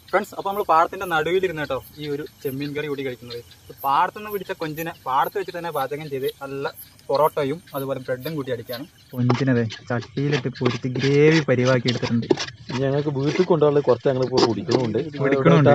Friends അപ്പൊ നമ്മൾ പാടത്തിന്റെ നടുവിലിരുന്ന് കേട്ടോ ഈ ഒരു ചെമ്മീൻ കറി കൂടി കഴിക്കുന്നത് പാടത്തുനിന്ന് പിടിച്ച കൊഞ്ചിനെ പാടത്ത് വെച്ച് തന്നെ പാചകം ചെയ്ത് നല്ല പൊറോട്ടയും അതുപോലെ ബ്രെഡും കൂട്ടി അടിക്കാണ് കൊഞ്ചിനതെ ചട്ടിയിലിട്ട് പൊരിച്ച് ഗ്രേവി പരിവാക്കി എടുത്തിട്ടുണ്ട് ഞങ്ങൾക്ക് വീട്ടിൽ കൊണ്ടുപോകാനുള്ള കുറച്ച് ഞങ്ങൾ ഇപ്പോൾ കുടിക്കണമുണ്ട് കുടിക്കണമുണ്ട്.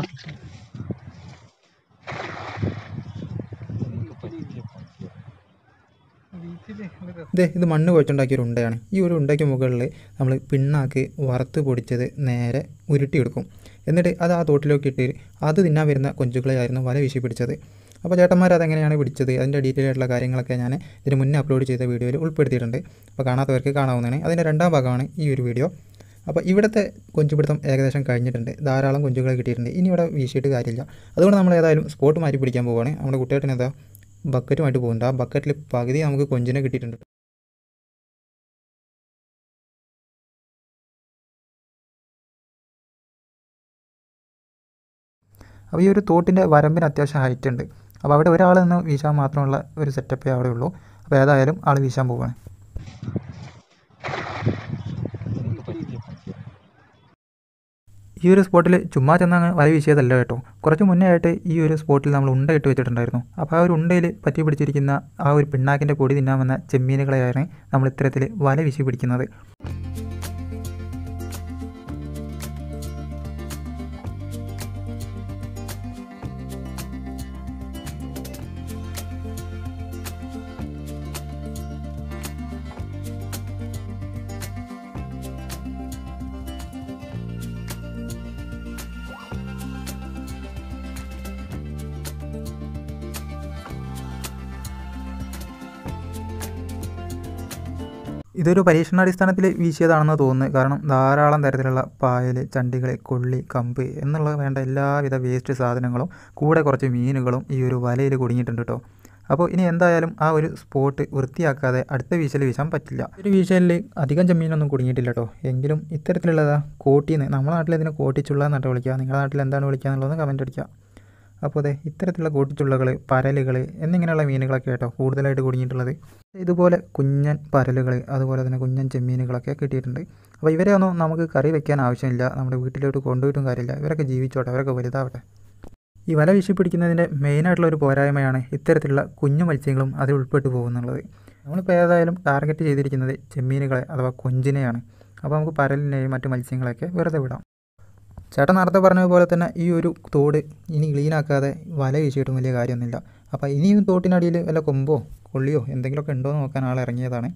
ഇതേ ഇത് മണ്ണ് കുഴച്ചുണ്ടാക്കിയ ഒരു ഉണ്ടയാണ് ഈ ഒരു ഉണ്ടയ്ക്ക് മുകളിൽ നമ്മൾ പിണ്ണാക്ക് വറുത്ത് പൊടിച്ചത് നേരെ ഉരുട്ടിയെടുക്കും എന്നിട്ട് അത് ആ തോട്ടിലേക്ക് ഇട്ട് അത് തിന്നാൻ വരുന്ന കൊഞ്ചുകളെയായിരുന്നു വല വീശി പിടിച്ചത് അപ്പോൾ ചേട്ടന്മാർ അതെങ്ങനെയാണ് പിടിച്ചത് അതിൻ്റെ ഡീറ്റെയിൽ ആയിട്ടുള്ള കാര്യങ്ങളൊക്കെ ഞാൻ ഇതിന് മുന്നേ അപ്ലോഡ് ചെയ്ത വീഡിയോയിൽ ഉൾപ്പെടുത്തിയിട്ടുണ്ട് അപ്പോൾ കാണാത്തവർക്ക് കാണാവുന്നതാണ് അതിൻ്റെ രണ്ടാം ഭാഗമാണ് ഈ ഒരു വീഡിയോ അപ്പോൾ ഇവിടുത്തെ കൊഞ്ചുപിടുത്തം ഏകദേശം കഴിഞ്ഞിട്ടുണ്ട് ധാരാളം കൊഞ്ചുകളെ കിട്ടിയിട്ടുണ്ട് ഇനി ഇവിടെ വീശിയിട്ട് കാര്യമില്ല അതുകൊണ്ട് നമ്മൾ ഏതായാലും സ്പോട്ട് മാറ്റി പിടിക്കാൻ പോവുകയാണ് നമ്മുടെ കുട്ടിയേട്ടൻ എന്താ ബക്കറ്റുമായിട്ട് പോകുന്നുണ്ട് ആ ബക്കറ്റിൽ പകുതി നമുക്ക് കൊഞ്ചിനെ കിട്ടിയിട്ടുണ്ട് അപ്പോൾ ഈ ഒരു തോട്ടിൻ്റെ വരമ്പിന് അത്യാവശ്യം ഹൈറ്റ് ഉണ്ട് അപ്പോൾ അവിടെ ഒരാൾ നിന്ന് വീശാൻ മാത്രമുള്ള ഒരു സെറ്റപ്പേ അവിടെ ഉള്ളൂ അപ്പോൾ ഏതായാലും ആൾ വീശാൻ പോവുകയാണ് ഈ ഒരു സ്പോട്ടിൽ ചുമ്മാ ചെന്നങ്ങ് വല വീശിയതല്ല കേട്ടോ കുറച്ച് മുന്നേ ആയിട്ട് ഈ ഒരു സ്പോട്ടിൽ നമ്മൾ ഉണ്ട ഇട്ട് വെച്ചിട്ടുണ്ടായിരുന്നു അപ്പോൾ ആ ഒരു ഉണ്ടയിൽ പറ്റി പിടിച്ചിരിക്കുന്ന ആ ഒരു പിണ്ണാക്കിൻ്റെ പൊടി തിന്നാമെന്ന ചെമ്മീനുകളെയാണ് നമ്മൾ ഇത്തരത്തിൽ വല വീശി പിടിക്കുന്നത് ഇതൊരു പരീക്ഷണാടിസ്ഥാനത്തിൽ വീശിയതാണെന്ന് തോന്നുന്നു കാരണം ധാരാളം തരത്തിലുള്ള പായൽ ചണ്ടികൾ കൊള്ളി കമ്പ് എന്നുള്ള വേണ്ട എല്ലാവിധ വേസ്റ്റ് സാധനങ്ങളും കൂടെ കുറച്ച് മീനുകളും ഈ ഒരു വലയിൽ കുടുങ്ങിയിട്ടുണ്ട് കേട്ടോ അപ്പോൾ ഇനി എന്തായാലും ആ ഒരു സ്പോട്ട് വൃത്തിയാക്കാതെ അടുത്ത വീശൽ വീശാൻ പറ്റില്ല ഒരു വീശലിൽ അധികം ചെമ്മീനൊന്നും കുടുങ്ങിയിട്ടില്ല കേട്ടോ എങ്കിലും ഇത്തരത്തിലുള്ളതാ കോട്ടിന്ന് നമ്മുടെ നാട്ടിൽ ഇതിനെ കോട്ടിച്ചുള്ള എന്നിട്ട് വിളിക്കുക നിങ്ങളുടെ നാട്ടിൽ എന്താണ് വിളിക്കുക എന്നുള്ളതൊന്ന് കമൻറ്റ് അടിക്കുക അപ്പോൾ അതെ ഇത്തരത്തിലുള്ള കൂട്ടിച്ചുള്ളകൾ പരലുകൾ എന്നിങ്ങനെയുള്ള മീനുകളൊക്കെ കേട്ടോ കൂടുതലായിട്ട് കുടുങ്ങിയിട്ടുള്ളത് ഇതുപോലെ കുഞ്ഞൻ പരലുകൾ അതുപോലെ തന്നെ കുഞ്ഞൻ ചെമ്മീനുകളൊക്കെ കിട്ടിയിട്ടുണ്ട് അപ്പോൾ ഇവരെ ഒന്നും നമുക്ക് കറി വെക്കാൻ ആവശ്യമില്ല നമ്മുടെ വീട്ടിലോട്ട് കൊണ്ടുപോയിട്ടും കാര്യമില്ല ഇവരൊക്കെ ജീവിച്ചോട്ടെ അവരൊക്കെ വലുതാവട്ടെ ഈ വല വീശി പിടിക്കുന്നതിൻ്റെ മെയിനായിട്ടുള്ള ഒരു പോരായ്മയാണ് ഇത്തരത്തിലുള്ള കുഞ്ഞു മത്സ്യങ്ങളും അതിൽ ഉൾപ്പെട്ടു പോകുന്നുള്ളത് നമ്മളിപ്പോൾ ഏതായാലും ടാർഗറ്റ് ചെയ്തിരിക്കുന്നത് ചെമ്മീനുകളെ അഥവാ കൊഞ്ചിനെയാണ് അപ്പോൾ നമുക്ക് പരലിനെയും മറ്റു മത്സ്യങ്ങളെയൊക്കെ വെറുതെ വിടാം ചേട്ടൻ നേരത്തെ പറഞ്ഞ പോലെ തന്നെ ഈ ഒരു തോട് ഇനി ക്ലീൻ ആക്കാതെ വല വീശിയിട്ടും വലിയ കാര്യമൊന്നുമില്ല അപ്പോൾ ഇനിയും തോട്ടിനടിയിൽ വല്ല കൊമ്പോ കൊള്ളിയോ എന്തെങ്കിലുമൊക്കെ ഉണ്ടോ എന്ന് നോക്കാൻ ആൾ ഇറങ്ങിയതാണ്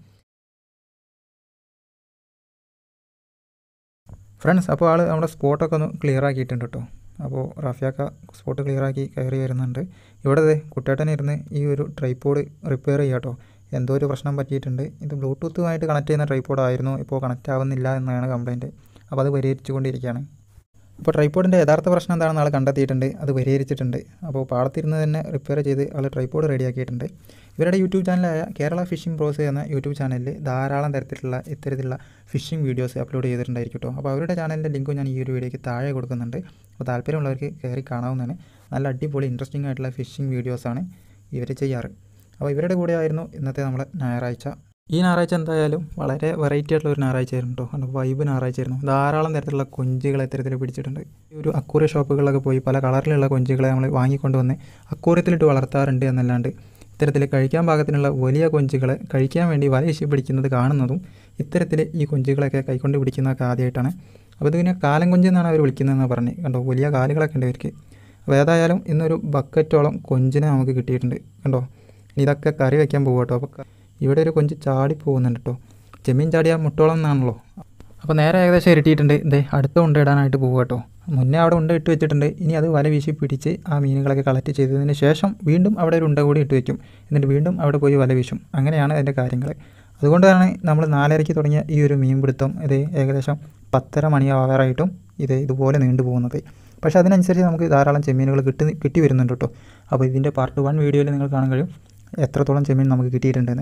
ഫ്രണ്ട്സ് അപ്പോൾ ആൾ നമ്മുടെ സ്പോട്ടൊക്കെ ഒന്ന് ക്ലിയർ ആക്കിയിട്ടുണ്ട് കേട്ടോ അപ്പോൾ റഫിയാക്ക സ്പോട്ട് ക്ലിയർ ആക്കി കയറി വരുന്നുണ്ട് ഇവിടെ ദേ കുട്ടേട്ടൻ ഇരുന്ന് ഈ ഒരു ട്രൈപ്പോഡ് റിപ്പയർ ചെയ്യുക കേട്ടോ എന്തോ ഒരു പ്രശ്നം പറ്റിയിട്ടുണ്ട് ഇത് ബ്ലൂടൂത്തുമായിട്ട് കണക്ട് ചെയ്യുന്ന ട്രൈപ്പോഡ് ആയിരുന്നു ഇപ്പോൾ കണക്റ്റ് ആവുന്നില്ല എന്നാണ് കംപ്ലയിൻറ്റ് അപ്പോൾ അത് പരിഹരിച്ചു കൊണ്ടിരിക്കുകയാണ് അപ്പോൾ ട്രൈപ്പോഡിൻ്റെ യഥാർത്ഥ പ്രശ്നം എന്താണെന്ന് ആൾ കണ്ടെത്തിയിട്ടുണ്ട് അത് പരിഹരിച്ചിട്ടുണ്ട് അപ്പോൾ പാടത്തിരുന്ന് തന്നെ റിപ്പയർ ചെയ്ത് ആൾ ട്രൈപ്പോഡ് റെഡിയാക്കിയിട്ടുണ്ട് ഇവരുടെ യൂട്യൂബ് ചാനലായ കേരള ഫിഷിംഗ് പ്രോസ് എന്ന യൂട്യൂബ് ചാനലിൽ ധാരാളം തരത്തിലുള്ള ഇത്തരത്തിലുള്ള ഫിഷിംഗ് വീഡിയോസ് അപ്ലോഡ് ചെയ്തിട്ടുണ്ടായിരിക്കും കേട്ടോ അപ്പോൾ അവരുടെ ചാനലിൻ്റെ ലിങ്കും ഞാൻ ഈ ഒരു വീഡിയോയ്ക്ക് താഴെ കൊടുക്കുന്നുണ്ട് അപ്പോൾ താല്പര്യമുള്ളവർക്ക് കയറി കാണാവുന്നതാണ് നല്ല അടിപൊളി ഇൻട്രസ്റ്റിംഗ് ആയിട്ടുള്ള ഫിഷിംഗ് വീഡിയോസാണ് ഇവർ ചെയ്യാറ് അപ്പോൾ ഇവരുടെ കൂടെ ആയിരുന്നു ഇന്നത്തെ നമ്മുടെ ഞായറാഴ്ച ഈ ഞായറാഴ്ച എന്തായാലും വളരെ വെറൈറ്റി ആയിട്ടുള്ള ഒരു ഞായറാഴ്ച ആയിരുന്നു കേട്ടോ കാരണം വൈബ് ഞായറാഴ്ച ആയിരുന്നു ധാരാളം തരത്തിലുള്ള കൊഞ്ചുകളെ ഇത്തരത്തിൽ പിടിച്ചിട്ടുണ്ട് ഈ ഒരു അക്കൂറിയ ഷോപ്പുകളിലൊക്കെ പോയി പല കളറിലുള്ള കൊഞ്ചുകളെ നമ്മൾ വാങ്ങിക്കൊണ്ട് വന്ന് അക്കൂറിയത്തിലിട്ട് വളർത്താറുണ്ട് എന്നല്ലാണ്ട് ഇത്തരത്തിൽ കഴിക്കാൻ പാകത്തിനുള്ള വലിയ കൊഞ്ചുകളെ കഴിക്കാൻ വേണ്ടി വല വീശി പിടിക്കുന്നത് കാണുന്നതും ഇത്തരത്തിൽ ഈ കൊഞ്ചുകളൊക്കെ കൈകൊണ്ട് പിടിക്കുന്നതൊക്കെ ആദ്യമായിട്ടാണ് അപ്പോൾ ഇതിനെ കാലം കൊഞ്ച് എന്നാണ് അവർ വിളിക്കുന്നതെന്ന് പറഞ്ഞ് കണ്ടോ വലിയ കാലുകളൊക്കെ ഉണ്ട് ഇവർക്ക് അപ്പോൾ ഏതായാലും ഇന്നൊരു ബക്കറ്റോളം കൊഞ്ചിനെ നമുക്ക് കിട്ടിയിട്ടുണ്ട് കണ്ടോ ഇനി ഇതൊക്കെ കറി വയ്ക്കാൻ പോകും കേട്ടോ അപ്പോൾ ഇവിടെ ഒരു കൊഞ്ച് ചാടി പോകുന്നുണ്ട് കേട്ടോ ചെമ്മീൻ ചാടിയ മുട്ടോളം എന്നാണല്ലോ അപ്പോൾ നേരെ ഏകദേശം ഇരട്ടിയിട്ടുണ്ട് ഇതേ അടുത്ത ഉണ്ട ഇടാനായിട്ട് പോകുക കേട്ടോ മുന്നേ അവിടെ ഉണ്ട ഇട്ട് വെച്ചിട്ടുണ്ട് ഇനി അത് വല വീശി പിടിച്ച് ആ മീനുകളൊക്കെ കളക്ട് ചെയ്തതിന് ശേഷം വീണ്ടും അവിടെ ഒരു ഉണ്ട കൂടി ഇട്ട് വെക്കും എന്നിട്ട് വീണ്ടും അവിടെ പോയി വല വീശും അങ്ങനെയാണ് അതിൻ്റെ കാര്യങ്ങൾ അതുകൊണ്ടാണ് നമ്മൾ നാലരയ്ക്ക് തുടങ്ങിയ ഈ ഒരു മീൻപിടുത്തം ഇത് ഏകദേശം പത്തര മണിയാവാറായിട്ടും ഇത് ഇതുപോലെ നീണ്ടു പോകുന്നത് പക്ഷേ അതിനനുസരിച്ച് നമുക്ക് ധാരാളം ചെമ്മീനുകൾ കിട്ടി കിട്ടി വരുന്നുണ്ട് കേട്ടോ അപ്പോൾ ഇതിൻ്റെ പാർട്ട് വൺ വീഡിയോയിൽ നിങ്ങൾ കാണാൻ കഴിയും എത്രത്തോളം ചെമ്മീൻ നമുക്ക് കിട്ടിയിട്ടുണ്ടെന്ന്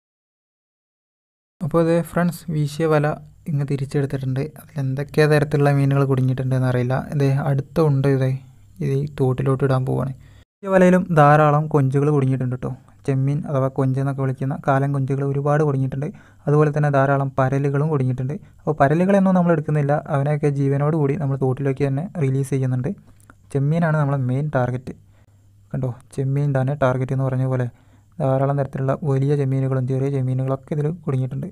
അപ്പോൾ ഇത് ഫ്രണ്ട്സ് വീശിയ വല ഇങ്ങ് തിരിച്ചെടുത്തിട്ടുണ്ട് അതിൽ എന്തൊക്കെ തരത്തിലുള്ള മീനുകൾ കുടുങ്ങിയിട്ടുണ്ടെന്ന് അറിയില്ല ഇത് അടുത്ത ഉണ്ട് ഇത് ഇത് ഈ തോട്ടിലോട്ട് ഇടാൻ പോവാണ് ഈ വലയിലും ധാരാളം കൊഞ്ചുകൾ കുടുങ്ങിയിട്ടുണ്ട് കേട്ടോ ചെമ്മീൻ അഥവാ കൊഞ്ച് എന്നൊക്കെ വിളിക്കുന്ന കാലം കൊഞ്ചുകൾ ഒരുപാട് കുടുങ്ങിയിട്ടുണ്ട് അതുപോലെ തന്നെ ധാരാളം പരലുകളും കുടുങ്ങിയിട്ടുണ്ട് അപ്പോൾ പരലുകളൊന്നും നമ്മൾ എടുക്കുന്നില്ല അവനെയൊക്കെ ജീവനോട് കൂടി നമ്മൾ തോട്ടിലേക്ക് തന്നെ റിലീസ് ചെയ്യുന്നുണ്ട് ചെമ്മീനാണ് നമ്മളെ മെയിൻ ടാർഗറ്റ് കണ്ടോ ചെമ്മീൻ തന്നെ ടാർഗറ്റ് എന്ന് പറഞ്ഞ പോലെ ധാരാളം തരത്തിലുള്ള വലിയ ചെമ്മീനുകളും ചെറിയ ചെമ്മീനുകളൊക്കെ ഇതിൽ കുടുങ്ങിയിട്ടുണ്ട്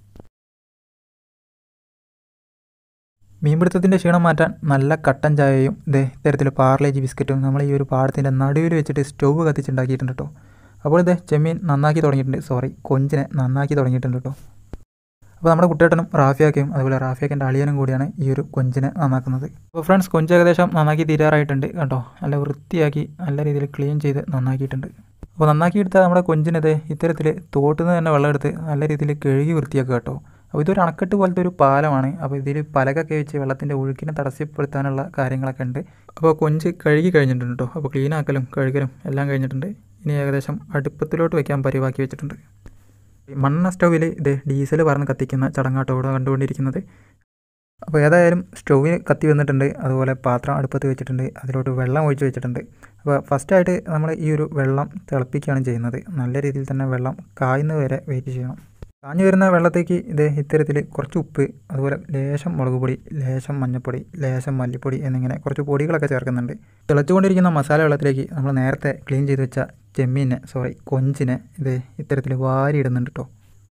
മീൻപിടുത്തത്തിൻ്റെ ക്ഷീണം മാറ്റാൻ നല്ല കട്ടൻ ചായയും ഇതേ ഇത്തരത്തിൽ പാർലേജ് ബിസ്ക്കറ്റും നമ്മൾ ഈ ഒരു പാടത്തിൻ്റെ നടുവിൽ വെച്ചിട്ട് സ്റ്റൗവ് കത്തിച്ചുണ്ടാക്കിയിട്ടുണ്ട് കേട്ടോ അപ്പോൾ ഇതേ ചെമ്മീൻ നന്നാക്കി തുടങ്ങിയിട്ടുണ്ട് സോറി കൊഞ്ചിനെ നന്നാക്കി തുടങ്ങിയിട്ടുണ്ട് കേട്ടോ അപ്പോൾ നമ്മുടെ കുട്ടേട്ടനും റാഫിയാക്കയും അതുപോലെ റാഫിയാക്കിൻ്റെ അളിയനും കൂടിയാണ് ഈ ഒരു കൊഞ്ചിനെ നന്നാക്കുന്നത് അപ്പോൾ ഫ്രണ്ട്സ് കൊഞ്ച് ഏകദേശം നന്നാക്കി തീരാറായിട്ടുണ്ട് കേട്ടോ നല്ല വൃത്തിയാക്കി നല്ല രീതിയിൽ ക്ലീൻ ചെയ്ത് നന്നാക്കിയിട്ടുണ്ട് അപ്പോൾ നന്നാക്കി എടുത്താൽ നമ്മുടെ കൊഞ്ചിനത് ഇത്തരത്തിൽ തോട്ടിൽ നിന്ന് തന്നെ വെള്ളം എടുത്ത് നല്ല രീതിയിൽ കഴുകി വൃത്തിയാക്കുക കേട്ടോ അപ്പോൾ ഇതൊരു അണക്കെട്ട് പോലത്തെ ഒരു പാലമാണ് അപ്പോൾ ഇതിൽ പലകൊക്കെ വെച്ച് വെള്ളത്തിൻ്റെ ഒഴുക്കിനെ തടസ്സപ്പെടുത്താനുള്ള കാര്യങ്ങളൊക്കെ ഉണ്ട് അപ്പോൾ കൊഞ്ച് കഴുകി കഴിഞ്ഞിട്ടുണ്ട് കേട്ടോ അപ്പോൾ ക്ലീൻ ആക്കലും കഴുകലും എല്ലാം കഴിഞ്ഞിട്ടുണ്ട് ഇനി ഏകദേശം അടുപ്പത്തിലോട്ട് വെക്കാൻ പരിവാക്കി വെച്ചിട്ടുണ്ട് മണ്ണെണ്ണ സ്റ്റൗവിൽ ഇത് ഡീസൽ പറഞ്ഞ് കത്തിക്കുന്ന ചടങ്ങാട്ടോ ഇവിടെ കണ്ടുകൊണ്ടിരിക്കുന്നത് അപ്പോൾ ഏതായാലും സ്റ്റൗവിൽ കത്തി വന്നിട്ടുണ്ട് അതുപോലെ പാത്രം അടുപ്പത്ത് വെച്ചിട്ടുണ്ട് അതിലോട്ട് വെള്ളം ഒഴിച്ച് വെച്ചിട്ടുണ്ട് അപ്പോൾ ഫസ്റ്റായിട്ട് നമ്മൾ ഈ ഒരു വെള്ളം തിളപ്പിക്കുകയാണ് ചെയ്യുന്നത് നല്ല രീതിയിൽ തന്നെ വെള്ളം കായുന്നത് വരെ വെയിറ്റ് ചെയ്യണം കാഞ്ഞു വരുന്ന വെള്ളത്തേക്ക് ഇത് ഇത്തരത്തിൽ കുറച്ച് ഉപ്പ് അതുപോലെ ലേശം മുളക് പൊടി ലേശം മഞ്ഞൾപ്പൊടി ലേശം മല്ലിപ്പൊടി എന്നിങ്ങനെ കുറച്ച് പൊടികളൊക്കെ ചേർക്കുന്നുണ്ട് തിളച്ചുകൊണ്ടിരിക്കുന്ന മസാല വെള്ളത്തിലേക്ക് നമ്മൾ നേരത്തെ ക്ലീൻ ചെയ്ത് വെച്ച ചെമ്മീനെ സോറി കൊഞ്ചിനെ ഇത് ഇത്തരത്തിൽ വാരി ഇടുന്നുണ്ട് കേട്ടോ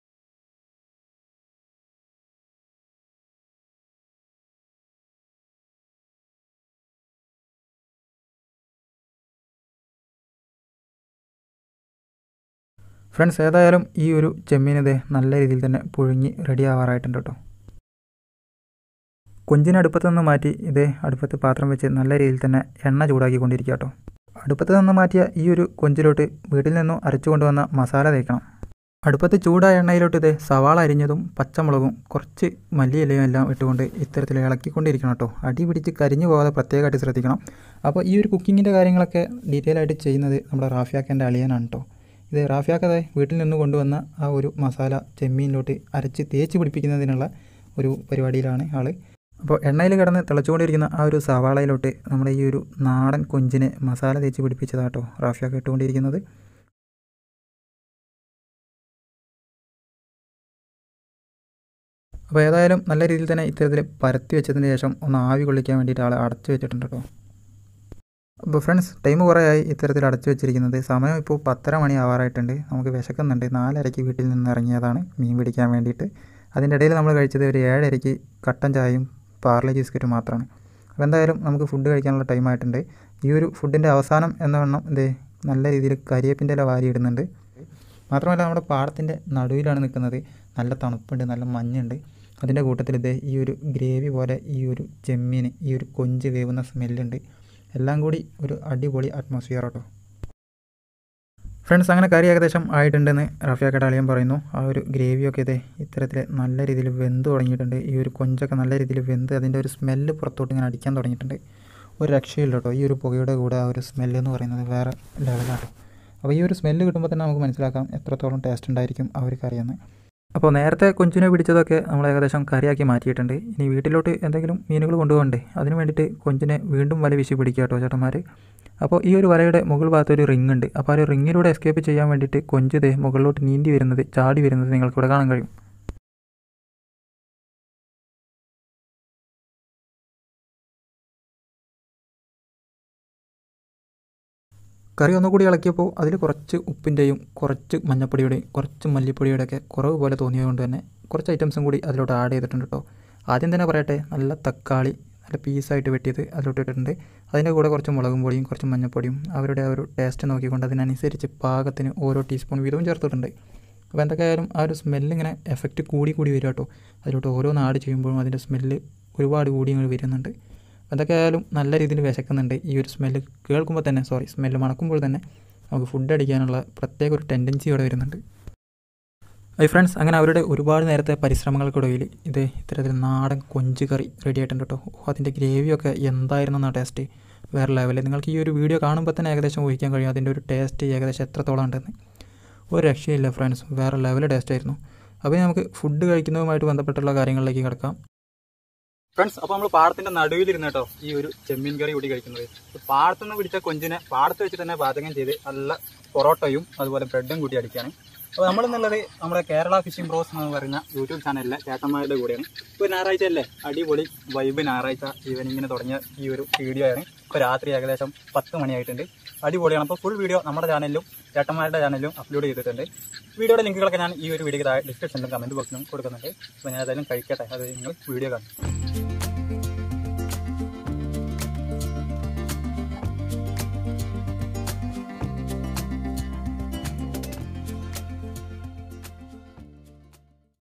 ഫ്രണ്ട്സ് ഏതായാലും ഈ ഒരു ചെമ്മീനിത് നല്ല രീതിയിൽ തന്നെ പുഴുങ്ങി റെഡി ആവാറായിട്ടുണ്ട് കേട്ടോ കൊഞ്ചിനെ അടുപ്പത്ത് നിന്ന് മാറ്റി ഇതേ അടുപ്പത്ത് പാത്രം വെച്ച് നല്ല രീതിയിൽ തന്നെ എണ്ണ ചൂടാക്കിക്കൊണ്ടിരിക്കുക കേട്ടോ അടുപ്പത്ത് നിന്ന് മാറ്റിയ ഈ ഒരു കൊഞ്ചിലോട്ട് വീട്ടിൽ നിന്നും അരച്ചു കൊണ്ടുവന്ന മസാല തേക്കണം അടുപ്പത്ത് ചൂടായ എണ്ണയിലോട്ട് ഇത് സവാള അരിഞ്ഞതും പച്ചമുളകും കുറച്ച് മല്ലിയിലയും എല്ലാം ഇട്ടുകൊണ്ട് ഇത്തരത്തിൽ ഇളക്കിക്കൊണ്ടിരിക്കണം കേട്ടോ അടി പിടിച്ച് കരിഞ്ഞു പോകാതെ പ്രത്യേകമായിട്ട് ശ്രദ്ധിക്കണം അപ്പോൾ ഈ ഒരു കുക്കിങ്ങിൻ്റെ കാര്യങ്ങളൊക്കെ ഡീറ്റെയിൽ ആയിട്ട് ചെയ്യുന്നത് നമ്മുടെ റാഫിയാക്കൻ്റെ അളിയനാണ് കേട്ടോ ഇത് റാഫിയാക്കതെ വീട്ടിൽ നിന്ന് കൊണ്ടുവന്ന ആ ഒരു മസാല ചെമ്മീനിലോട്ട് അരച്ച് തേച്ച് പിടിപ്പിക്കുന്നതിനുള്ള ഒരു പരിപാടിയിലാണ് ആൾ അപ്പോൾ എണ്ണയിൽ കിടന്ന് തിളച്ചുകൊണ്ടിരിക്കുന്ന ആ ഒരു സവാളയിലോട്ട് നമ്മുടെ ഈ ഒരു നാടൻ കൊഞ്ചിനെ മസാല തേച്ച് പിടിപ്പിച്ചതാട്ടോ റാഫിയാക്ക ഇട്ടുകൊണ്ടിരിക്കുന്നത് അപ്പോൾ ഏതായാലും നല്ല രീതിയിൽ തന്നെ ഇത്തരത്തിൽ പരത്തി വെച്ചതിന് ശേഷം ഒന്ന് ആവി കൊള്ളിക്കാൻ വേണ്ടിയിട്ട് ആൾ അടച്ചു വെച്ചിട്ടുണ്ട് കേട്ടോ അപ്പോൾ ഫ്രണ്ട്സ് ടൈം കുറേ ആയി ഇത്തരത്തിൽ അടച്ചു വെച്ചിരിക്കുന്നത് സമയം ഇപ്പോൾ പത്തര മണി ആവാറായിട്ടുണ്ട് നമുക്ക് വിശക്കുന്നുണ്ട് നാലരയ്ക്ക് വീട്ടിൽ നിന്ന് ഇറങ്ങിയതാണ് മീൻ പിടിക്കാൻ വേണ്ടിയിട്ട് അതിൻ്റെ ഇടയിൽ നമ്മൾ കഴിച്ചത് ഒരു ഏഴരയ്ക്ക് കട്ടൻ ചായയും പാർലെ ബിസ്ക്കറ്റും മാത്രമാണ് അപ്പോൾ എന്തായാലും നമുക്ക് ഫുഡ് കഴിക്കാനുള്ള ടൈം ആയിട്ടുണ്ട് ഈ ഒരു ഫുഡിൻ്റെ അവസാനം എന്ന വണ്ണം ഇതേ നല്ല രീതിയിൽ കരിയേപ്പിൻ്റെ ഇല വാരി ഇടുന്നുണ്ട് മാത്രമല്ല നമ്മുടെ പാടത്തിൻ്റെ നടുവിലാണ് നിൽക്കുന്നത് നല്ല തണുപ്പുണ്ട് നല്ല മഞ്ഞുണ്ട് അതിൻ്റെ കൂട്ടത്തിൽ ഇതേ ഈ ഒരു ഗ്രേവി പോലെ ഈ ഒരു ചെമ്മീൻ ഈ ഒരു കൊഞ്ച് വേവുന്ന സ്മെല്ലുണ്ട് എല്ലാം കൂടി ഒരു അടിപൊളി അറ്റ്മോസ്ഫിയർ കേട്ടോ ഫ്രണ്ട്സ് അങ്ങനെ കറി ഏകദേശം ആയിട്ടുണ്ടെന്ന് റഫിയ കടാളിയൻ പറയുന്നു ആ ഒരു ഗ്രേവിയൊക്കെ ഇതേ ഇത്തരത്തിൽ നല്ല രീതിയിൽ വെന്ത് തുടങ്ങിയിട്ടുണ്ട് ഈ ഒരു കൊഞ്ചൊക്കെ നല്ല രീതിയിൽ വെന്ത് അതിൻ്റെ ഒരു സ്മെല്ല് പുറത്തോട്ട് ഇങ്ങനെ അടിക്കാൻ തുടങ്ങിയിട്ടുണ്ട് ഒരു രക്ഷയില്ല കേട്ടോ ഈ ഒരു പുകയുടെ കൂടെ ആ ഒരു സ്മെല്ല് എന്ന് പറയുന്നത് വേറെ ലെവലാണ് അപ്പോൾ ഈ ഒരു സ്മെല്ല് കിട്ടുമ്പോൾ തന്നെ നമുക്ക് മനസ്സിലാക്കാം എത്രത്തോളം ടേസ്റ്റ് ഉണ്ടായിരിക്കും ആ ഒരു കറിയെന്ന് അപ്പോൾ നേരത്തെ കൊഞ്ചിനെ പിടിച്ചതൊക്കെ നമ്മൾ ഏകദേശം കറിയാക്കി മാറ്റിയിട്ടുണ്ട് ഇനി വീട്ടിലോട്ട് എന്തെങ്കിലും മീനുകൾ കൊണ്ടുപോകണ്ടേ അതിന് വേണ്ടിയിട്ട് കൊഞ്ചിനെ വീണ്ടും വല വീശി പിടിക്കുക കേട്ടോ ചേട്ടന്മാർ അപ്പോൾ ഈ ഒരു വലയുടെ മുകൾ ഭാഗത്ത് ഒരു റിങ് ഉണ്ട് അപ്പോൾ ആ ഒരു റിങ്ങിലൂടെ എസ്കേപ്പ് ചെയ്യാൻ വേണ്ടിയിട്ട് കൊഞ്ച് ദേ മുകളിലോട്ട് നീന്തി വരുന്നത് ചാടി വരുന്നത് നിങ്ങൾക്കിവിടെ കാണാൻ കഴിയും കറി ഒന്നുകൂടി ഇളക്കിയപ്പോൾ അതിൽ കുറച്ച് ഉപ്പിൻ്റെയും കുറച്ച് മഞ്ഞപ്പൊടിയുടെയും കുറച്ച് മല്ലിപ്പൊടിയുടെയൊക്കെ കുറവ് പോലെ തോന്നിയതുകൊണ്ട് തന്നെ കുറച്ച് ഐറ്റംസും കൂടി അതിലോട്ട് ആഡ് ചെയ്തിട്ടുണ്ട് കേട്ടോ ആദ്യം തന്നെ പറയട്ടെ നല്ല തക്കാളി നല്ല പീസായിട്ട് വെട്ടിയത് അതിലോട്ട് ഇട്ടിട്ടുണ്ട് അതിൻ്റെ കൂടെ കുറച്ച് മുളകും പൊടിയും കുറച്ച് മഞ്ഞപ്പൊടിയും അവരുടെ ആ ഒരു ടേസ്റ്റ് നോക്കിക്കൊണ്ട് അതിനനുസരിച്ച് പാകത്തിന് ഓരോ ടീസ്പൂൺ വീതവും ചേർത്തിട്ടുണ്ട് അപ്പോൾ എന്തൊക്കെയായാലും ആ ഒരു സ്മെല്ല് ഇങ്ങനെ എഫക്റ്റ് കൂടി കൂടി വരും കേട്ടോ അതിലോട്ട് ഓരോ നാട് ചെയ്യുമ്പോഴും അതിൻ്റെ സ്മെല്ല് ഒരുപാട് കൂടി ഇങ്ങോട്ട് വരുന്നുണ്ട് എന്തൊക്കെയായാലും നല്ല രീതിയിൽ വിശക്കുന്നുണ്ട് ഈ ഒരു സ്മെല്ല് കേൾക്കുമ്പോൾ തന്നെ സോറി സ്മെല്ല് മണക്കുമ്പോൾ തന്നെ നമുക്ക് ഫുഡ് അടിക്കാനുള്ള പ്രത്യേക ഒരു ടെൻഡൻസി ഇവിടെ വരുന്നുണ്ട് ഐ ഫ്രണ്ട്സ് അങ്ങനെ അവരുടെ ഒരുപാട് നേരത്തെ പരിശ്രമങ്ങൾക്കൊടുവിൽ ഇത് ഇത്തരത്തിൽ നാടൻ കൊഞ്ച് കറി റെഡി ആയിട്ടുണ്ട് കേട്ടോ ഓ അതിൻ്റെ ഗ്രേവിയൊക്കെ എന്തായിരുന്നു ടേസ്റ്റ് വേറെ ലെവലിൽ നിങ്ങൾക്ക് ഈ ഒരു വീഡിയോ കാണുമ്പോൾ തന്നെ ഏകദേശം ഊഹിക്കാൻ കഴിയും അതിൻ്റെ ഒരു ടേസ്റ്റ് ഏകദേശം എത്രത്തോളം ഉണ്ടെന്ന് ഒരു രക്ഷയില്ല ഫ്രണ്ട്സ് വേറെ ലെവൽ ടേസ്റ്റ് ആയിരുന്നു അപ്പോൾ നമുക്ക് ഫുഡ് കഴിക്കുന്നതുമായിട്ട് ബന്ധപ്പെട്ടുള്ള കാര്യങ്ങളിലേക്ക് കിടക്കാം ഫ്രണ്ട്സ് അപ്പോൾ നമ്മൾ പാടത്തിന്റെ നടുവിലിരുന്ന് കേട്ടോ ഈ ഒരു ചെമ്മീൻ കറി കൂടി കഴിക്കുന്നത് പാടത്തുനിന്ന് പിടിച്ച കൊഞ്ചിനെ പാടത്ത് വെച്ച് തന്നെ പാചകം ചെയ്ത് നല്ല പൊറോട്ടയും അതുപോലെ ബ്രെഡും കൂട്ടി അടിക്കുകയാണ് അപ്പോൾ നമ്മളെന്നുള്ളത് നമ്മുടെ കേരള ഫിഷിംഗ് ബ്രോസ് എന്ന് പറയുന്ന യൂട്യൂബ് ചാനലിലെ ചേട്ടന്മാരുടെ കൂടെയാണ് ഇപ്പോൾ ഞായറാഴ്ച അല്ലേ അടിപൊളി വൈബ് ഞായറാഴ്ച ഈവനിങ്ങിന് തുടങ്ങിയ ഈ ഒരു വീഡിയോ ആണ് ഇപ്പോൾ രാത്രി ഏകദേശം പത്ത് മണിയായിട്ടുണ്ട് അടിപൊളിയാണ് അപ്പോൾ ഫുൾ വീഡിയോ നമ്മുടെ ചാനലിലും ചേട്ടന്മാരുടെ ചാനലിലും അപ്ലോഡ് ചെയ്തിട്ടുണ്ട് വീഡിയോയുടെ ലിങ്കുകളൊക്കെ ഞാൻ ഈ ഒരു വീഡിയോ ഡിസ്ക്രിപ്ഷനിലും കമൻറ്റ് ബോക്സിലും കൊടുക്കുന്നുണ്ട് അപ്പോൾ ഞാൻ ഏതായാലും കഴിക്കട്ടെ അത് നിങ്ങൾ വീഡിയോ കാണും